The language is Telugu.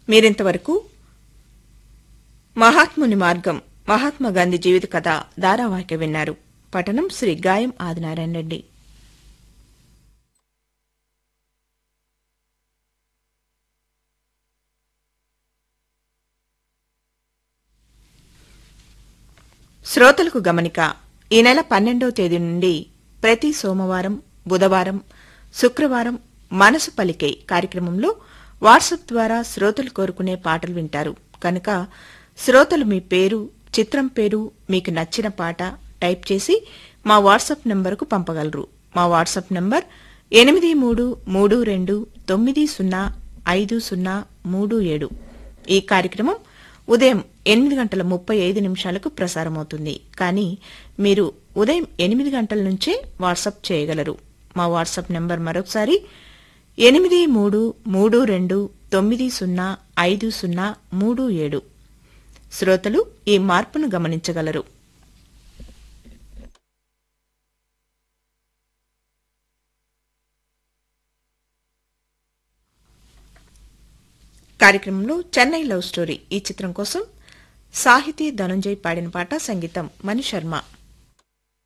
మీరింతవరకు మహాత్ముని మార్గం మహాత్మా గాంధీ జీవిత కథ ధారావాహిక విన్నారు పఠనం శ్రీ గాయం ఆదినారాయణ రెడ్డి శ్రోతలకు గమనిక ఈ నెల పన్నెండవ తేదీ నుండి ప్రతి సోమవారం బుధవారం శుక్రవారం మనసు పలికే కార్యక్రమంలో వాట్సాప్ ద్వారా శ్రోతలు కోరుకునే పాటలు వింటారు కనుక శ్రోతలు మీ పేరు చిత్రం పేరు మీకు నచ్చిన పాట టైప్ చేసి మా వాట్సాప్ నంబరుకు పంపగలరు మా వాట్సాప్ నంబర్ ఎనిమిది మూడు మూడు రెండు తొమ్మిది సున్నా ఐదు సున్నా మూడు ఏడు ఈ కార్యక్రమం ఉదయం ఎనిమిది గంటల ముప్పై ఐదు నిమిషాలకు ప్రసారమవుతుంది కానీ మీరు ఉదయం ఎనిమిది గంటల నుంచే వాట్సాప్ చేయగలరు మా వాట్సాప్ నంబర్ మరొకసారి ఎనిమిది మూడు మూడు రెండు తొమ్మిది సున్నా ఐదు సున్నా మూడు ఏడు శ్రోతలు ఈ మార్పును గమనించగలరు కార్యక్రమంలో చెన్నై లవ్ స్టోరీ ఈ చిత్రం కోసం సాహితీ ధనుంజయ్ పాడిన పాట సంగీతం మణి శర్మ